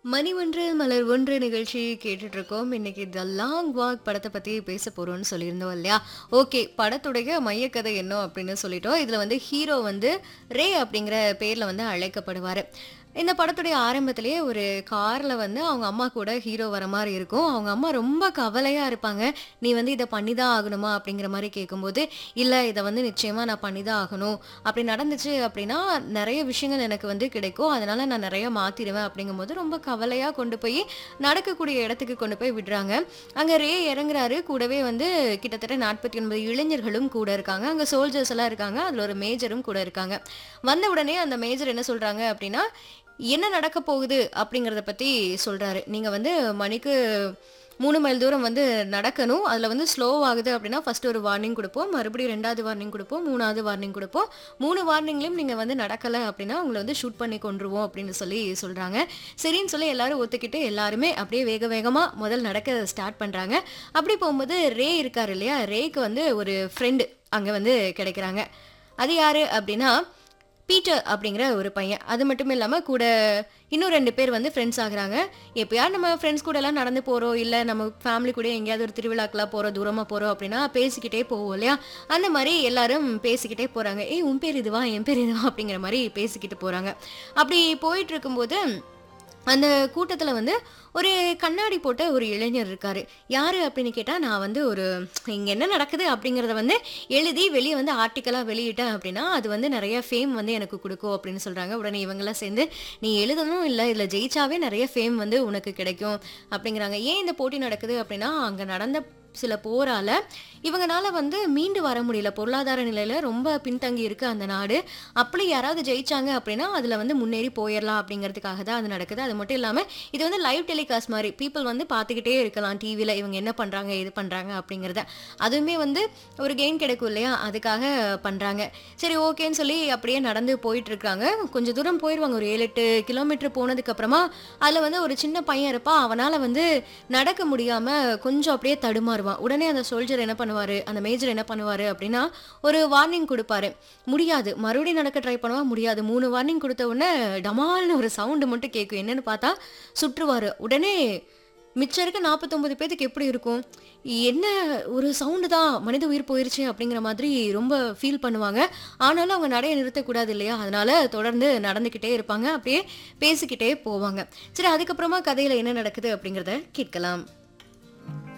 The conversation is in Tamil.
மணி ஒன்று மலர் ஒன்று நிகழ்ச்சி கேட்டுட்டு இருக்கோம் இன்னைக்கு த லாங் வாக் படத்தை பத்தி பேச போறோம்னு சொல்லியிருந்தோம் இல்லையா ஓகே படத்துடைய மையக்கதை என்ன அப்படின்னு சொல்லிட்டோம் இதுல வந்து ஹீரோ வந்து ரே அப்படிங்கிற பேர்ல வந்து அழைக்கப்படுவாரு இந்த படத்துடைய ஆரம்பத்திலேயே ஒரு கார்ல வந்து அவங்க அம்மா கூட ஹீரோ வர மாதிரி இருக்கும் அவங்க அம்மா ரொம்ப கவலையா இருப்பாங்க நீ வந்து இதை பண்ணிதான் ஆகணுமா அப்படிங்கிற மாதிரி கேட்கும்போது இல்ல இதை வந்து நிச்சயமா நான் பண்ணிதான் ஆகணும் அப்படி நடந்துச்சு அப்படின்னா நிறைய விஷயங்கள் எனக்கு வந்து கிடைக்கும் அதனால நான் நிறைய மாத்திடுவேன் அப்படிங்கும்போது ரொம்ப கவலையா கொண்டு போய் நடக்கக்கூடிய இடத்துக்கு கொண்டு போய் விடுறாங்க அங்க ரே இறங்குறாரு கூடவே வந்து கிட்டத்தட்ட நாற்பத்தி ஒன்பது இளைஞர்களும் கூட இருக்காங்க அங்க சோல்ஜர்ஸ் எல்லாம் இருக்காங்க அதுல ஒரு மேஜரும் கூட இருக்காங்க வந்த உடனே அந்த மேஜர் என்ன சொல்றாங்க அப்படின்னா என்ன நடக்க போகுது அப்படிங்கறத பத்தி சொல்றாரு நீங்க வந்து மணிக்கு மூணு மைல் தூரம் வந்து நடக்கணும் அதில் வந்து ஸ்லோ ஆகுது அப்படின்னா ஃபர்ஸ்ட் ஒரு வார்னிங் கொடுப்போம் மறுபடியும் ரெண்டாவது வார்னிங் கொடுப்போம் மூணாவது வார்னிங் கொடுப்போம் மூணு வார்னிங்லையும் நீங்கள் வந்து நடக்கலை அப்படின்னா உங்களை வந்து ஷூட் பண்ணி கொண்டுருவோம் அப்படின்னு சொல்லி சொல்கிறாங்க சரின்னு சொல்லி எல்லாரும் ஒத்துக்கிட்டு எல்லாருமே அப்படியே வேக வேகமாக முதல் நடக்க ஸ்டார்ட் பண்ணுறாங்க அப்படி போகும்போது ரே இருக்கார் இல்லையா ரேக்கு வந்து ஒரு ஃப்ரெண்டு அங்கே வந்து கிடைக்கிறாங்க அது யாரு அப்படின்னா பீட்டர் அப்படிங்கிற ஒரு பையன் அது மட்டும் இல்லாமல் கூட இன்னும் ரெண்டு பேர் வந்து ஃப்ரெண்ட்ஸ் ஆகுறாங்க எப்பயாவது நம்ம ஃப்ரெண்ட்ஸ் கூட எல்லாம் நடந்து போகிறோம் இல்லை நம்ம ஃபேமிலி கூட எங்கேயாவது ஒரு திருவிழாக்கெல்லாம் போகிறோம் தூரமாக போகிறோம் அப்படின்னா பேசிக்கிட்டே போவோம் இல்லையா அந்த மாதிரி எல்லாரும் பேசிக்கிட்டே போகிறாங்க ஏய் உன் பேர் இதுவா என் பேர் இதுவா அப்படிங்கிற மாதிரி பேசிக்கிட்டு போகிறாங்க அப்படி போயிட்டு இருக்கும்போது அந்த கூட்டத்தில் வந்து ஒரு கண்ணாடி போட்ட ஒரு இளைஞர் இருக்காரு யாரு அப்படின்னு கேட்டால் நான் வந்து ஒரு இங்கே என்ன நடக்குது அப்படிங்கிறத வந்து எழுதி வெளியே வந்து ஆர்டிக்கலாக வெளியிட்டேன் அப்படின்னா அது வந்து நிறைய ஃபேம் வந்து எனக்கு கொடுக்கும் அப்படின்னு சொல்கிறாங்க உடனே இவங்கெல்லாம் சேர்ந்து நீ எழுதணும் இல்லை இதில் ஜெயிச்சாவே நிறைய ஃபேம் வந்து உனக்கு கிடைக்கும் அப்படிங்கிறாங்க ஏன் இந்த போட்டி நடக்குது அப்படின்னா அங்கே நடந்த சில போரால இவங்கனால வந்து மீண்டு வர முடியல பொருளாதார நிலையில ரொம்ப பின்தங்கி இருக்கு அந்த நாடு அப்படி யாராவது ஜெயிச்சாங்க அப்படின்னா அதுல வந்து முன்னேறி போயிடலாம் அப்படிங்கிறதுக்காக தான் அது நடக்குது அது மட்டும் இல்லாம இது வந்து லைவ் டெலிகாஸ்ட் மாதிரி பீப்புள் வந்து பார்த்துக்கிட்டே இருக்கலாம் டிவியில் இவங்க என்ன பண்றாங்க இது பண்றாங்க அப்படிங்கிறத அதுவுமே வந்து ஒரு கெயின் கிடைக்கும் இல்லையா அதுக்காக பண்றாங்க சரி ஓகேன்னு சொல்லி அப்படியே நடந்து போயிட்டு இருக்காங்க கொஞ்சம் தூரம் போயிடுவாங்க ஒரு ஏழு எட்டு கிலோமீட்டர் போனதுக்கு அப்புறமா அதுல வந்து ஒரு சின்ன பையன் இருப்பான் அவனால வந்து நடக்க முடியாம கொஞ்சம் அப்படியே தடுமாறுவான் உடனே அந்த சோல்ஜர் என்ன பண்ணுவாரு அந்த மேஜர் என்ன பண்ணுவாரு அப்படின்னா ஒரு வார்னிங் கொடுப்பாரு முடியாது மறுபடியும் நடக்க ட்ரை பண்ணுவா முடியாது மூணு வார்னிங் கொடுத்த உடனே டமால்னு ஒரு சவுண்டு மட்டும் கேட்கும் என்னன்னு பார்த்தா சுற்றுவாரு உடனே மிச்சம் இருக்க நாற்பத்தொம்பது பேத்துக்கு எப்படி இருக்கும் என்ன ஒரு சவுண்டு தான் மனித உயிர் போயிருச்சு அப்படிங்கிற மாதிரி ரொம்ப ஃபீல் பண்ணுவாங்க ஆனாலும் அவங்க நடைய நிறுத்தக்கூடாது இல்லையா அதனால தொடர்ந்து நடந்துக்கிட்டே இருப்பாங்க அப்படியே பேசிக்கிட்டே போவாங்க சரி அதுக்கப்புறமா கதையில் என்ன நடக்குது அப்படிங்கிறத கேட்கலாம்